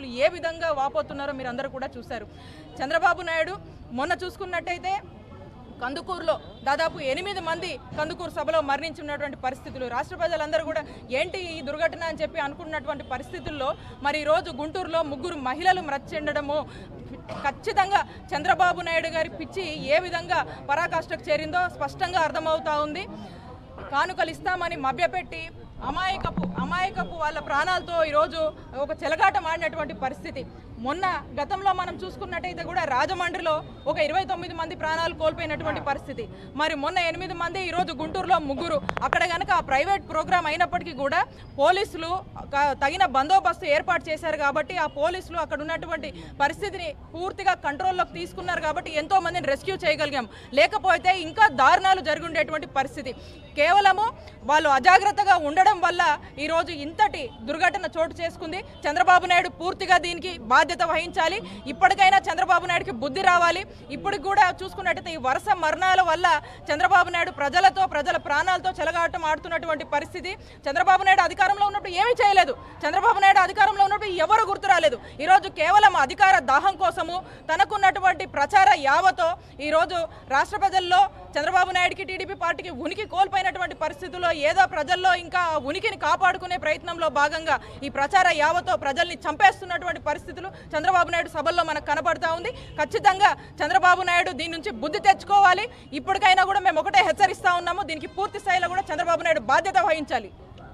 సభ్యులు ఏ విధంగా వాపోతున్నారో మీరు అందరూ కూడా చూశారు చంద్రబాబు నాయుడు మొన్న చూసుకున్నట్టయితే కందుకూరులో దాదాపు ఎనిమిది మంది కందుకూరు సభలో మరణించున్నటువంటి పరిస్థితులు రాష్ట్ర ప్రజలందరూ కూడా ఏంటి ఈ దుర్ఘటన అని చెప్పి అనుకున్నటువంటి పరిస్థితుల్లో మరి ఈరోజు గుంటూరులో ముగ్గురు మహిళలు మృతి చెందడము ఖచ్చితంగా చంద్రబాబు నాయుడు గారి పిచ్చి ఏ విధంగా పరాకాష్ఠకు చేరిందో స్పష్టంగా అర్థమవుతా ఉంది కానుకలు ఇస్తామని మభ్యపెట్టి అమాయకపు అమాయకపు వాళ్ళ ప్రాణాలతో ఈరోజు ఒక చెలగాటం ఆడినటువంటి పరిస్థితి మొన్న గతంలో మనం చూసుకున్నట్టయితే కూడా రాజమండ్రిలో ఒక ఇరవై తొమ్మిది మంది ప్రాణాలు కోల్పోయినటువంటి పరిస్థితి మరి మొన్న ఎనిమిది మంది ఈరోజు గుంటూరులో ముగ్గురు అక్కడ కనుక ఆ ప్రైవేట్ ప్రోగ్రామ్ అయినప్పటికీ కూడా పోలీసులు క- తగిన బందోబస్తు ఏర్పాటు చేశారు కాబట్టి ఆ పోలీసులు అక్కడ ఉన్నటువంటి పరిస్థితిని పూర్తిగా కంట్రోల్లోకి తీసుకున్నారు కాబట్టి ఎంతో మందిని రెస్క్యూ చేయగలిగాం లేకపోతే ఇంకా దారుణాలు జరుగుండేటువంటి పరిస్థితి కేవలము వాళ్ళు అజాగ్రత్తగా ఉండడం వల్ల ఈరోజు ఇంతటి దుర్ఘటన చోటు చేసుకుంది చంద్రబాబు నాయుడు పూర్తిగా దీనికి బాధ్యత వహించాలి ఇప్పటికైనా చంద్రబాబు నాయుడుకి బుద్ధి రావాలి ఇప్పటికి కూడా చూసుకున్నట్టయితే ఈ వరుస మరణాల వల్ల చంద్రబాబు నాయుడు ప్రజలతో ప్రజల ప్రాణాలతో చెలగాటం ఆడుతున్నటువంటి పరిస్థితి చంద్రబాబు నాయుడు అధికారంలో ఉన్నప్పుడు ఏమీ చేయలేదు చంద్రబాబు నాయుడు అధికారంలో ఉన్నప్పుడు ఎవరు గుర్తు రాలేదు ఈరోజు కేవలం అధికార దాహం కోసము తనకున్నటువంటి ప్రచార యావతో ఈరోజు రాష్ట్ర ప్రజల్లో చంద్రబాబు నాయుడుకి టీడీపీ పార్టీకి ఉనికి కోల్పోయినటువంటి పరిస్థితుల్లో ఏదో ప్రజల్లో ఇంకా ఆ ఉనికిని కాపాడుకునే ప్రయత్నంలో భాగంగా ఈ ప్రచార యావతో ప్రజల్ని చంపేస్తున్నటువంటి పరిస్థితులు చంద్రబాబు నాయుడు సభల్లో మనకు కనపడతా ఉంది ఖచ్చితంగా చంద్రబాబు నాయుడు దీని నుంచి బుద్ధి తెచ్చుకోవాలి ఇప్పటికైనా కూడా మేము ఒకటే హెచ్చరిస్తా ఉన్నాము దీనికి పూర్తి స్థాయిలో కూడా చంద్రబాబు నాయుడు బాధ్యత వహించాలి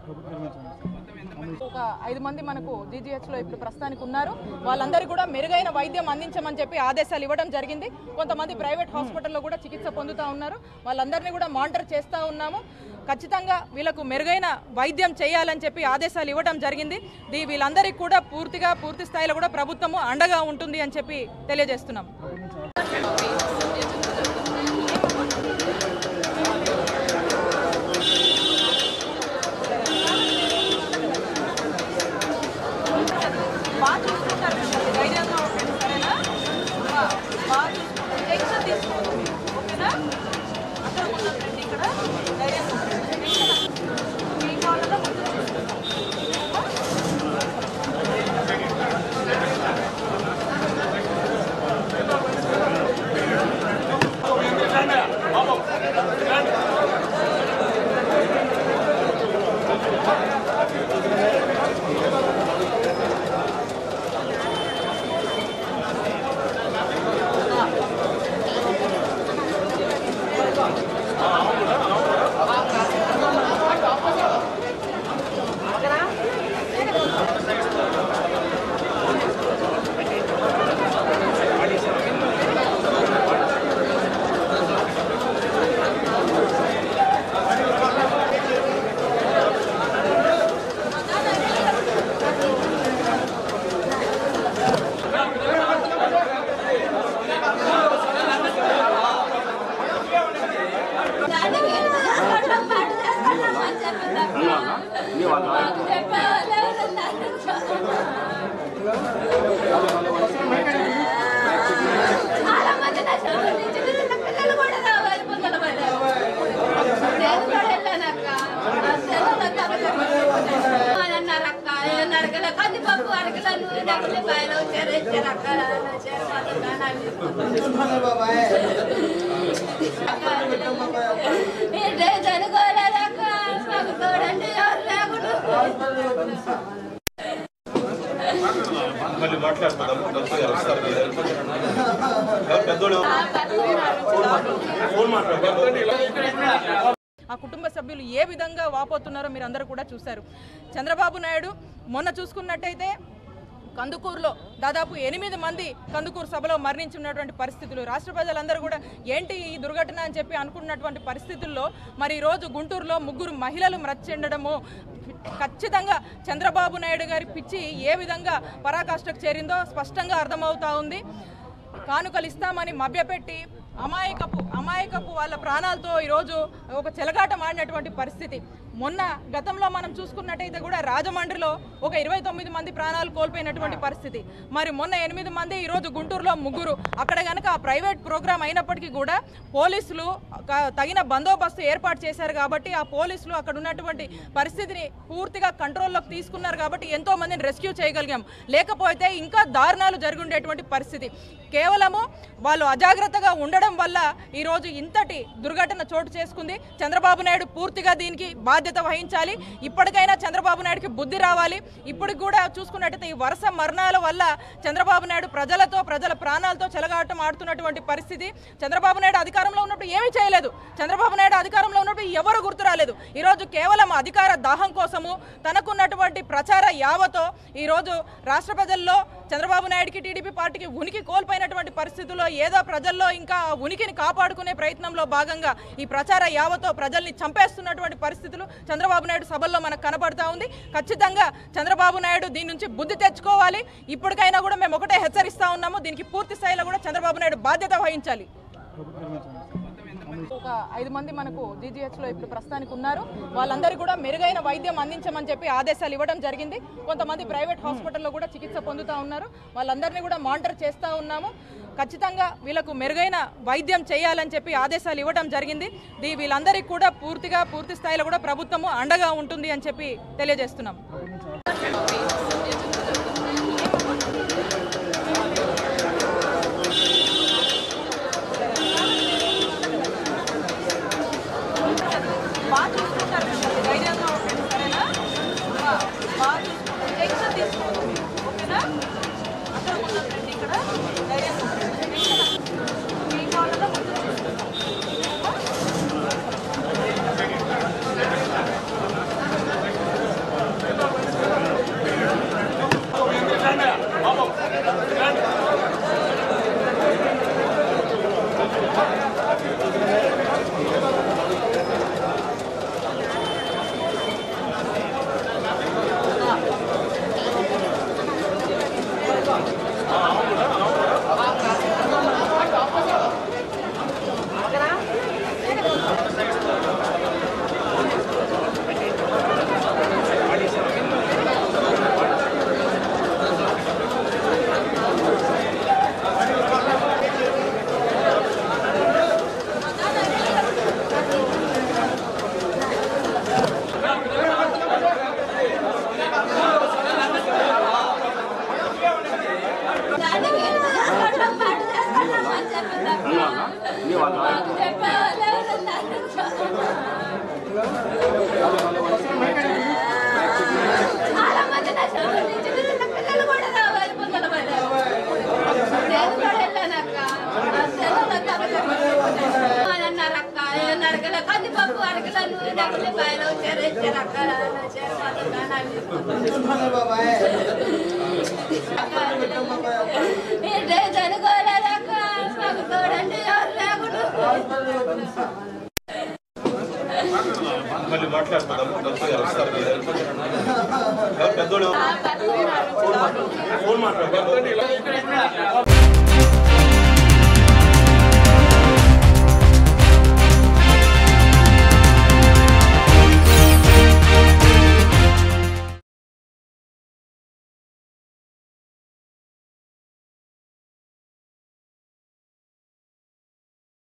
ఒక ఐదు మంది మనకు జీజీహెచ్ లో ఇప్పుడు ప్రస్తుతానికి ఉన్నారు వాళ్ళందరికీ కూడా మెరుగైన వైద్యం అందించమని చెప్పి ఆదేశాలు ఇవ్వడం జరిగింది కొంతమంది ప్రైవేట్ హాస్పిటల్లో కూడా చికిత్స పొందుతా ఉన్నారు వాళ్ళందరినీ కూడా మానిటర్ చేస్తూ ఉన్నాము ఖచ్చితంగా వీళ్ళకు మెరుగైన వైద్యం చేయాలని చెప్పి ఆదేశాలు ఇవ్వడం జరిగింది దీ వీళ్ళందరికీ కూడా పూర్తిగా పూర్తి స్థాయిలో కూడా ప్రభుత్వము అండగా ఉంటుంది అని చెప్పి తెలియజేస్తున్నాం బాగా చూసుకుంటారు మిమ్మల్ని. ధైర్యంగా ఉండండి, సరేనా? బా- బాగా చూసుకుంటారు. టెన్షన్ తీసుకోవద్దు మీరు, ఓకేనా? అందరూ ఉన్నారు రండి ఇక్కడ. ధైర్యంగా ఉండండి. టెన్షన్ ఏం కావాలన్నా ముందు చూసుకుంటాం. దాన్ని వీళ్ళు చేసుకోవడం పాటు చేసుకోవడం అని చెప్పింది అక్క. మాకు చెప్పేవాళ్ళు ఎవరు ఉన్నారు? చాలా మంది నా చదువు నుంచి చిన్న పిల్లలు కూడా రావాలి పిల్లలు పడ్డారు. నేను కూడా వెళ్ళాను అక్క. నా సెలవులు అంతా అక్కడ అని అన్నారు అక్క. ఏమన్నా అడగలే. కందిపప్పు అరగలే, నూనె డబ్బులు బయలు వచ్చారు, ఇచ్చారు అక్క. నా చేరు మాత్రం ప్రాణాలు ఏంటే చదువుకోలేదక్క మాకు తోడండి ఎవరు లేకుండా మళ్ళీ మాట్లాడుతున్నాము కలిసి వస్తారు మీరు. ఎవరు పెద్దోళ్ళు ఫోన్ మాట్లాడుతున్నారు ఆ కుటుంబ సభ్యులు ఏ విధంగా వాపోతున్నారో మీరు అందరూ కూడా చూశారు చంద్రబాబు నాయుడు మొన్న చూసుకున్నట్టయితే కందుకూరులో దాదాపు ఎనిమిది మంది కందుకూరు సభలో మరణించున్నటువంటి పరిస్థితులు రాష్ట్ర ప్రజలందరూ కూడా ఏంటి ఈ దుర్ఘటన అని చెప్పి అనుకున్నటువంటి పరిస్థితుల్లో మరి ఈరోజు గుంటూరులో ముగ్గురు మహిళలు మృతి చెందడము ఖచ్చితంగా చంద్రబాబు నాయుడు గారి పిచ్చి ఏ విధంగా పరాకాష్ఠకు చేరిందో స్పష్టంగా అర్థమవుతా ఉంది కానుకలు ఇస్తామని మభ్యపెట్టి అమాయకపు అమాయకపు వాళ్ళ ప్రాణాలతో ఈరోజు ఒక చెలగాటం ఆడినటువంటి పరిస్థితి మొన్న గతంలో మనం చూసుకున్నట్టయితే కూడా రాజమండ్రిలో ఒక ఇరవై తొమ్మిది మంది ప్రాణాలు కోల్పోయినటువంటి పరిస్థితి మరి మొన్న ఎనిమిది మంది ఈరోజు గుంటూరులో ముగ్గురు అక్కడ కనుక ఆ ప్రైవేట్ ప్రోగ్రామ్ అయినప్పటికీ కూడా పోలీసులు క- తగిన బందోబస్తు ఏర్పాటు చేశారు కాబట్టి ఆ పోలీసులు అక్కడ ఉన్నటువంటి పరిస్థితిని పూర్తిగా కంట్రోల్లోకి తీసుకున్నారు కాబట్టి ఎంతో మందిని రెస్క్యూ చేయగలిగాం లేకపోతే ఇంకా దారుణాలు జరుగుండేటువంటి పరిస్థితి కేవలము వాళ్ళు అజాగ్రత్తగా ఉండడం వల్ల ఈరోజు ఇంతటి దుర్ఘటన చోటు చేసుకుంది చంద్రబాబు నాయుడు పూర్తిగా దీనికి బాధ్యత వహించాలి ఇప్పటికైనా చంద్రబాబు నాయుడుకి బుద్ధి రావాలి ఇప్పటికి కూడా చూసుకున్నట్టయితే ఈ వరుస మరణాల వల్ల చంద్రబాబు నాయుడు ప్రజలతో ప్రజల ప్రాణాలతో చెలగాటం ఆడుతున్నటువంటి పరిస్థితి చంద్రబాబు నాయుడు అధికారంలో ఉన్నప్పుడు ఏమీ చేయలేదు చంద్రబాబు నాయుడు అధికారంలో ఉన్నప్పుడు ఎవరు గుర్తు రాలేదు ఈరోజు కేవలం అధికార దాహం కోసము తనకున్నటువంటి ప్రచార యావతో ఈరోజు రాష్ట్ర ప్రజల్లో చంద్రబాబు నాయుడుకి టీడీపీ పార్టీకి ఉనికి కోల్పోయినటువంటి పరిస్థితుల్లో ఏదో ప్రజల్లో ఇంకా ఆ ఉనికిని కాపాడుకునే ప్రయత్నంలో భాగంగా ఈ ప్రచార యావతో ప్రజల్ని చంపేస్తున్నటువంటి పరిస్థితులు చంద్రబాబు నాయుడు సభల్లో మనకు కనపడతా ఉంది ఖచ్చితంగా చంద్రబాబు నాయుడు దీని నుంచి బుద్ధి తెచ్చుకోవాలి ఇప్పటికైనా కూడా మేము ఒకటే హెచ్చరిస్తా ఉన్నాము దీనికి పూర్తి స్థాయిలో కూడా చంద్రబాబు నాయుడు బాధ్యత వహించాలి ఒక ఐదు మంది మనకు జీజీహెచ్ లో ఇప్పుడు ప్రస్తుతానికి ఉన్నారు వాళ్ళందరికీ కూడా మెరుగైన వైద్యం అందించమని చెప్పి ఆదేశాలు ఇవ్వడం జరిగింది కొంతమంది ప్రైవేట్ హాస్పిటల్లో కూడా చికిత్స పొందుతూ ఉన్నారు వాళ్ళందరినీ కూడా మానిటర్ చేస్తూ ఉన్నాము ఖచ్చితంగా వీళ్ళకు మెరుగైన వైద్యం చేయాలని చెప్పి ఆదేశాలు ఇవ్వడం జరిగింది దీ వీళ్ళందరికీ కూడా పూర్తిగా పూర్తి స్థాయిలో కూడా ప్రభుత్వము అండగా ఉంటుంది అని చెప్పి తెలియజేస్తున్నాం బాగా చూసుకుంటారు మిమ్మల్ని. ధైర్యంగా ఉండండి సరేనా ఆ, బాగా చూసుకుంటారు టెన్షన్ తీసుకోండి ఓకేనా అందరూ ఉన్నాం రండి ఇక్కడ ధైర్యంగా ఉండండి. టెన్షన్ ఏం కావాలన్నా ముందు చూసుకుంటాం. దాన్ని వీళ్ళు చేసుకోవడం, పాటు చేసుకోవడం అని చెప్పింది అక్క. మాకు చెప్పేవాళ్ళు ఎవరు ఉన్నారు? చాలా మంది నా చదువు నుంచి చిన్న పిల్లలు కూడా రావాలి పొందల పడ్డారు నేను కూడా వెళ్ళాను అక్క నా సెలవులు అంతా అక్కడ అని అన్నారు అక్క ఏమన్నా అడగలే కందిపప్పు అడగలేదు డబ్బులు బయలు వచ్చారు ఇచ్చారు అక్క నా చేరు వాళ్ళు ప్రాణాలు ఏంటే చదువుకోలేదక్క మాకు తోడండి ఎవరు లేకుండా మళ్ళీ మాట్లాడుతున్నాము కలిసి వస్తారు మీరు. ఎవరు పెద్దోళ్ళు ఫోన్ మాట్లాడుతున్నారు